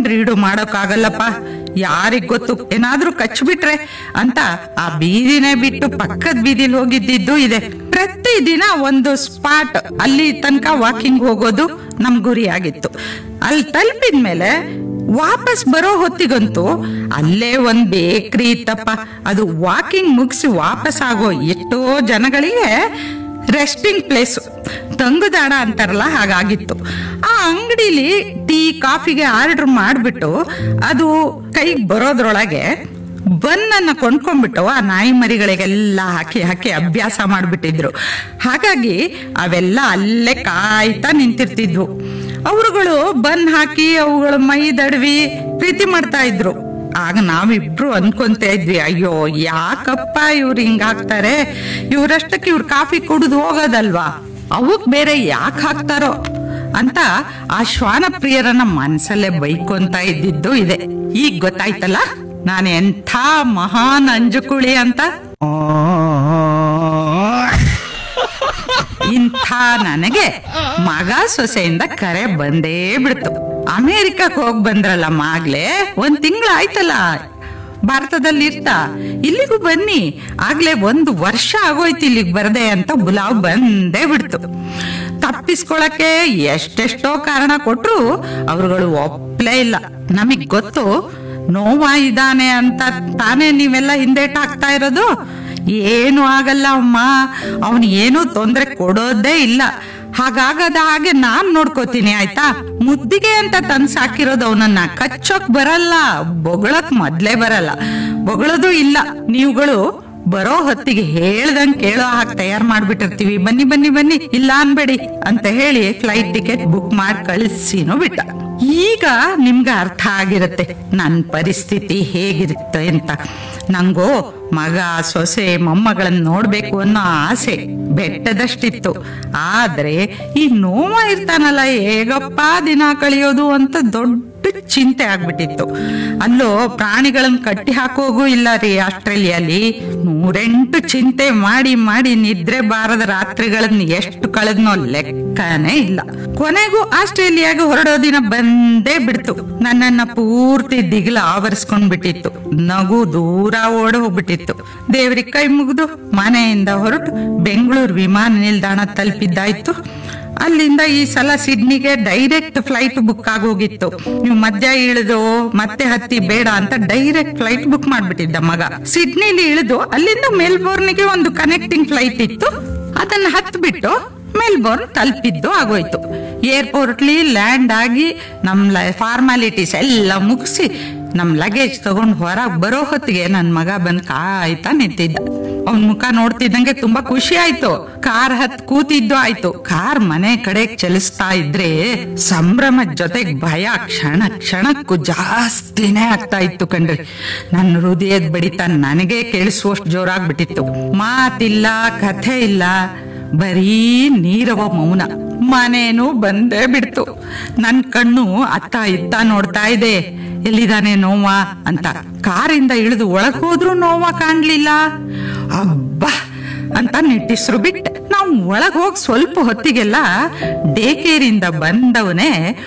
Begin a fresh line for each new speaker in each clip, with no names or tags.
mind reed ಮಾಡೋಕ್ಕಾಗಲ್ಲಪ್ಪ ಯಾರಿಗ್ ಗೊತ್ತು ಏನಾದ್ರೂ ಕಚ್ಬಿಟ್ರೆ ಅಂತ ಆ ಬೀದಿನೇ ಬಿಟ್ಟು ಪಕ್ಕದ ಬೀದಿಲಿ ಹೋಗಿದ್ದಿದ್ದು ಇದೆ ಪ್ರತಿದಿನ ಒಂದು ಸ್ಪಾಟ್ ಅಲ್ಲಿ ತನಕ ವಾಕಿಂಗ್ ಹೋಗೋದು ನಮ್ ಗುರಿ ಆಗಿತ್ತು ಅಲ್ಲಿ ತಲುಪಿದ ಮೇಲೆ ವಾಪಸ್ ಬರೋ ಹೊತ್ತಿಗಂತೂ ಅಲ್ಲೇ ಒಂದ್ ಬೇಕ್ರಿ ಇತ್ತಪ್ಪ ಅದು ವಾಕಿಂಗ್ ಮುಗಿಸಿ ವಾಪಸ್ ಆಗೋ ಎಷ್ಟೋ ಜನಗಳಿಗೆ ರೆಸ್ಟಿಂಗ್ ಪ್ಲೇಸ್ ತಂಗುದಾಣ ಅಂತಾರಲ್ಲ ಹಾಗಾಗಿತ್ತು ಆ ಅಂಗಡಿಲಿ ಟೀ ಕಾಫಿಗೆ ಆರ್ಡರ್ ಮಾಡಿಬಿಟ್ಟು ಅದು ಕೈಗೆ ಬರೋದ್ರೊಳಗೆ ಬನ್ನನ್ನ ಕೊಂಡ್ಕೊಂಡ್ಬಿಟ್ಟು ಆ ನಾಯಿ ಮರಿಗಳಿಗೆಲ್ಲ ಹಾಕಿ ಹಾಕಿ ಅಭ್ಯಾಸ ಮಾಡಿಬಿಟ್ಟಿದ್ರು ಹಾಗಾಗಿ ಅವೆಲ್ಲ ಅಲ್ಲೇ ಕಾಯ್ತಾ ನಿಂತಿರ್ತಿದ್ವು ಅವರುಗಳು ಬನ್ ಹಾಕಿ ಅವುಗಳ ಮೈ ದಡವಿ ಪ್ರೀತಿ ಮಾಡ್ತಾ ಇದ್ರು ಆಗ ನಾವಿಬ್ರು ಅನ್ಕೊಂತ ಇದ್ವಿ ಅಯ್ಯೋ ಯಾಕಪ್ಪ ಇವ್ರು ಹಿಂಗ್ ಹಾಕ್ತಾರೆ ಇವ್ರಷ್ಟಕ್ಕೆ ಇವ್ರ ಕಾಫಿ ಕುಡಿದು ಹೋಗೋದಲ್ವಾ ಅವಕ್ ಬೇರೆ ಯಾಕೆ ಹಾಕ್ತಾರೋ ಅಂತ ಆ ಶ್ವಾನ ಪ್ರಿಯರನ್ನ ಮನ್ಸಲ್ಲೇ ಬೈಕೊಂತ ಇದ್ದಿದ್ದು ಇದೆ ಈಗ ಗೊತ್ತಾಯ್ತಲ್ಲ ನಾನು ಎಂಥ ಮಹಾನ್ ಅಂಜುಕುಳಿ ಅಂತ ಇಂಥ ನನಗೆ ಮಗ ಸೊಸೆಯಿಂದ ಕರೆ ಬಂದೇ ಬಿಡ್ತು ಅಮೇರಿಕಕ್ಕೆ ಹೋಗ್ ಬಂದ್ರಲ್ಲ ಮಾಗ್ಲೆ ಒಂದ್ ತಿಂಗಳ ಆಯ್ತಲ್ಲ ಭಾರತದಲ್ಲಿ ಇರ್ತಾ ಇಲ್ಲಿಗೂ ಬನ್ನಿ ಆಗ್ಲೇ ಒಂದು ವರ್ಷ ಆಗೋಯ್ತು ಇಲ್ಲಿಗೆ ಬರದೆ ಅಂತ ಬುಲಾವ್ ಬಂದೇ ಬಿಡ್ತು ತಪ್ಪಿಸ್ಕೊಳಕ್ಕೆ ಎಷ್ಟೆಷ್ಟೋ ಕಾರಣ ಕೊಟ್ರು ಅವ್ರುಗಳು ಒಪ್ಲೇ ಇಲ್ಲ ನಮಗ್ ಗೊತ್ತು ನೋವ ಇದ್ದಾನೆ ಅಂತ ತಾನೇ ನೀವೆಲ್ಲ ಹಿಂದೇಟ್ ಹಾಕ್ತಾ ಇರೋದು ಏನು ಆಗಲ್ಲ ಅಮ್ಮ ಅವನು ಏನೂ ತೊಂದ್ರೆ ಕೊಡೋದೇ ಇಲ್ಲ ಹಾಗಾಗದ ಹಾಗೆ ನಾನ್ ನೋಡ್ಕೋತೀನಿ ಆಯ್ತಾ ಮುದ್ದಿಗೆ ಅಂತ ತಂದ್ ಸಾಕಿರೋದು ಅವನನ್ನ ಕಚ್ಚೋಕ್ ಬರಲ್ಲ ಬೊಗಳಕ್ ಮೊದ್ಲೇ ಬರಲ್ಲ ಬೊಗಳೋದು ಇಲ್ಲ ನೀವುಗಳು ಬರೋ ಹೊತ್ತಿಗೆ ಹೇಳ್ದಂಗ್ ಕೇಳೋ ಹಾಗೆ ತಯಾರು ಮಾಡ್ಬಿಟ್ಟಿರ್ತೀವಿ ಬನ್ನಿ ಬನ್ನಿ ಬನ್ನಿ ಇಲ್ಲ ಅನ್ಬೇಡಿ ಅಂತ ಹೇಳಿ ಫ್ಲೈಟ್ ಟಿಕೆಟ್ ಬುಕ್ ಮಾಡಿ ಕಳಿಸಿನೂ ಬಿಟ್ಟ ಈಗ ನಿಮ್ಗೆ ಅರ್ಥ ಆಗಿರುತ್ತೆ ನನ್ನ ಪರಿಸ್ಥಿತಿ ಹೇಗಿರುತ್ತೆ ಅಂತ ನಂಗೋ ಮಗ ಸೊಸೆ ಮೊಮ್ಮಗಳನ್ನ ನೋಡ್ಬೇಕು ಅನ್ನೋ ಆಸೆ ಬೆಟ್ಟದಷ್ಟಿತ್ತು ಆದ್ರೆ ಈ ನೋವ ಇರ್ತಾನಲ್ಲ ಹೇಗಪ್ಪ ದಿನ ಕಳಿಯೋದು ಅಂತ ದೊಡ್ಡ ಚಿಂತೆ ಆಗ್ಬಿಟ್ಟಿತ್ತು ಅಲ್ಲೋ ಪ್ರಾಣಿಗಳನ್ನ ಕಟ್ಟಿ ಹಾಕೋಗೂ ಇಲ್ಲ ರೀ ಆಸ್ಟ್ರೇಲಿಯಲ್ಲಿ ನೂರೆಂಟು ಚಿಂತೆ ಮಾಡಿ ಮಾಡಿ ನಿದ್ರೆ ಬಾರದ ರಾತ್ರಿಗಳನ್ನ ಎಷ್ಟು ಕಳೆದ್ನೋ ಲೆಕ್ಕನೇ ಇಲ್ಲ ಕೊನೆಗೂ ಆಸ್ಟ್ರೇಲಿಯಾಗ ಹೊರಡೋ ದಿನ ಬಂದೇ ಬಿಡ್ತು ನನ್ನನ್ನ ಪೂರ್ತಿ ದಿಗಿಲ ಆವರಿಸ್ಕೊಂಡ್ ಬಿಟ್ಟಿತ್ತು ನಗು ದೂರ ಓಡ ಹೋಗ್ಬಿಟ್ಟಿತ್ತು ದೇವ್ರಿಗೆ ಕೈ ಮುಗಿದು ಮನೆಯಿಂದ ಹೊರಟು ಬೆಂಗಳೂರು ವಿಮಾನ ನಿಲ್ದಾಣ ತಲುಪಿದ್ದಾಯ್ತು ಅಲ್ಲಿಂದ ಈ ಸಲ ಸಿಡ್ನಿಗೆ ಡೈರೆಕ್ಟ್ ಫ್ಲೈಟ್ ಬುಕ್ ಆಗೋಗಿತ್ತು ನೀವು ಮಧ್ಯ ಇಳಿದು ಮತ್ತೆ ಹತ್ತಿ ಬೇಡ ಅಂತ ಡೈರೆಕ್ಟ್ ಫ್ಲೈಟ್ ಬುಕ್ ಮಾಡ್ಬಿಟ್ಟಿದ್ದ ಮಗ ಸಿಡ್ನಿಲಿ ಇಳಿದು ಅಲ್ಲಿಂದ ಮೆಲ್ಬೋರ್ನ್ಗೆ ಒಂದು ಕನೆಕ್ಟಿಂಗ್ ಫ್ಲೈಟ್ ಇತ್ತು ಅದನ್ನ ಹತ್ಬಿಟ್ಟು ಮೆಲ್ಬೋರ್ನ್ ತಲುಪಿದ್ದು ಆಗೋಯ್ತು ಏರ್ಪೋರ್ಟ್ಲಿ ಲ್ಯಾಂಡ್ ಆಗಿ ನಮ್ ಫಾರ್ಮಾಲಿಟೀಸ್ ಎಲ್ಲ ಮುಗಿಸಿ ನಮ್ ಲಗೇಜ್ ತಗೊಂಡ್ ಹೊರಗ್ ಬರೋ ಹೊತ್ತಿಗೆ ನನ್ ಮಗ ಬಂದ್ ಕಾಯ್ತಾ ನಿಂತಿದ್ದ ಅವನ್ ಮುಖ ನೋಡ್ತಿದ್ದಂಗೆ ತುಂಬಾ ಖುಷಿ ಆಯ್ತು ಕಾರ್ ಹತ್ ಕೂತಿದ್ದು ಆಯ್ತು ಕಾರ್ ಮನೆ ಕಡೆ ಚಲಿಸ್ತಾ ಇದ್ರೆ ಸಂಭ್ರಮದ ಜೊತೆಗೆ ಭಯ ಕ್ಷಣ ಕ್ಷಣಕ್ಕೂ ಜಾಸ್ತಿನೇ ಆಗ್ತಾ ಇತ್ತು ಕಣ್ರಿ ನನ್ನ ಹೃದಯದ ಬಡಿತ ನನಗೆ ಕೇಳಿಸುವಷ್ಟು ಜೋರಾಗ್ಬಿಟ್ಟಿತ್ತು ಮಾತಿಲ್ಲ ಕಥೆ ಇಲ್ಲ ಬರೀ ನೀರವ ಮೌನ ಮನೇನು ಬಂದೇ ಬಿಡ್ತು ನನ್ ಕಣ್ಣು ಅತ್ತ ಇತ್ತ ನೋಡ್ತಾ ಇದೆ ಎಲ್ಲಿದಾನೆ ನೋವ ಅಂತ ಕಾರಿಂದ ಇಳಿದು ಒಳಗ್ ಹೋದ್ರೂ ನೋವ ಕಾಣ್ಲಿಲ್ಲ ಅಬ್ಬಾ ಅಂತ ನಿಟ್ಟಿಸ್ರು ಬಿಟ್ಟೆ ನಾವು ಒಳಗ್ ಹೋಗಿ ಸ್ವಲ್ಪ ಹೊತ್ತಿಗೆಲ್ಲ ಡೇಕೇರಿಂದ ಬಂದವನೇ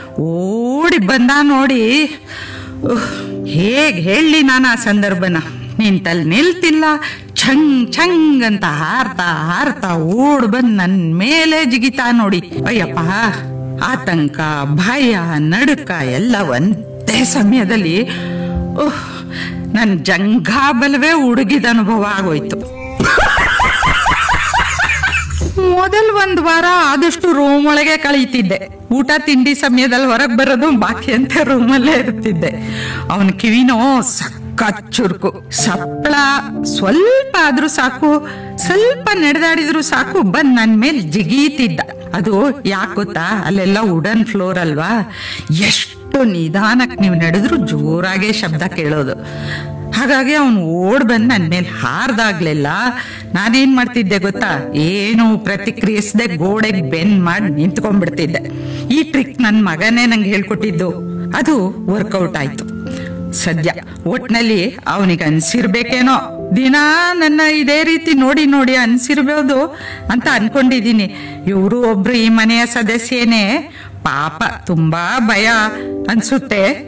ಓಡಿ ಬಂದ ನೋಡಿ ಉಹ್, ಹೇಗ್ ಹೇಳಿ ನಾನು ಆ ಸಂದರ್ಭನ ನಿಂತಲ್ಲಿ ನಿಲ್ತಿಲ್ಲ ಛಂಗ್ ಛಂಗ್ ಅಂತ ಹಾರ್ತಾ ಹಾರ್ತಾ ಓಡ್ ಬಂದ್ ನನ್ ಮೇಲೆ ಜಿಗಿತಾ ನೋಡಿ ಅಯ್ಯಪ್ಪ ಆತಂಕ ಭಯ ನಡುಕ ಎಲ್ಲ ಒಂದೇ ಸಮಯದಲ್ಲಿ ಉಹ್, ನನ್ ಜಂಘಾಬಲವೇ ಉಡುಗಿದ ಅನುಭವ ಆಗೋಯ್ತು ಮೊದಲ್ ಒಂದ್ ವಾರ ಆದಷ್ಟು ರೂಮ್ ಒಳಗೆ ಕಳೀತಿದ್ದೆ ಊಟ ತಿಂಡಿ ಸಮಯದಲ್ಲಿ ಹೊರಗ್ ಬರೋದು ಬಾಕಿ ಅಂತ ರೂಮಲ್ಲೇ ಇರ್ತಿದ್ದೆ ಅವನ ಕಿವಿನೋ ಸಖತ್ ಚುರುಕು ಸಪ್ಪಳ ಸ್ವಲ್ಪ ಆದ್ರೂ ಸಾಕು ಸ್ವಲ್ಪ ನಡೆದಾಡಿದ್ರು ಸಾಕು ಬಂದ್ ನನ್ ಮೇಲ್ ಜಿಗೀತಿದ್ದ ಅದು ಯಾಕ್ ಗೊತ್ತಾ ಅಲ್ಲೆಲ್ಲ ವುಡನ್ ಫ್ಲೋರ್ ಅಲ್ವಾ ಎಷ್ಟು ನಿಧಾನಕ್ ನೀವು ನಡೆದ್ರು ಜೋರಾಗೆ ಶಬ್ದ ಕೇಳೋದು ಹಾಗಾಗಿ ಅವನು ಓಡ್ ಬಂದ್ ನನ್ ಮೇಲೆ ಹಾರ್ದಾಗ್ಲೆಲ್ಲ ನಾನೇನ್ ಮಾಡ್ತಿದ್ದೆ ಗೊತ್ತಾ ಏನು ಪ್ರತಿಕ್ರಿಯಿಸದೆ ಗೋಡೆಗೆ ಬೆನ್ ಮಾಡಿ ನಿಂತ್ಕೊಂಡ್ಬಿಡ್ತಿದ್ದೆ ಈ ಟ್ರಿಕ್ ನನ್ ಮಗನೇ ನಂಗೆ ಹೇಳ್ಕೊಟ್ಟಿದ್ದು ಅದು ವರ್ಕೌಟ್ ಆಯ್ತು ಸದ್ಯ ಒಟ್ನಲ್ಲಿ ಅವನಿಗೆ ಅನ್ಸಿರ್ಬೇಕೇನೋ ದಿನ ನನ್ನ ಇದೇ ರೀತಿ ನೋಡಿ ನೋಡಿ ಅನ್ಸಿರ್ಬೋದು ಅಂತ ಅನ್ಕೊಂಡಿದೀನಿ ಇವರು ಒಬ್ರು ಈ ಮನೆಯ ಸದಸ್ಯನೇ ಪಾಪ ತುಂಬಾ ಭಯ ಅನ್ಸುತ್ತೆ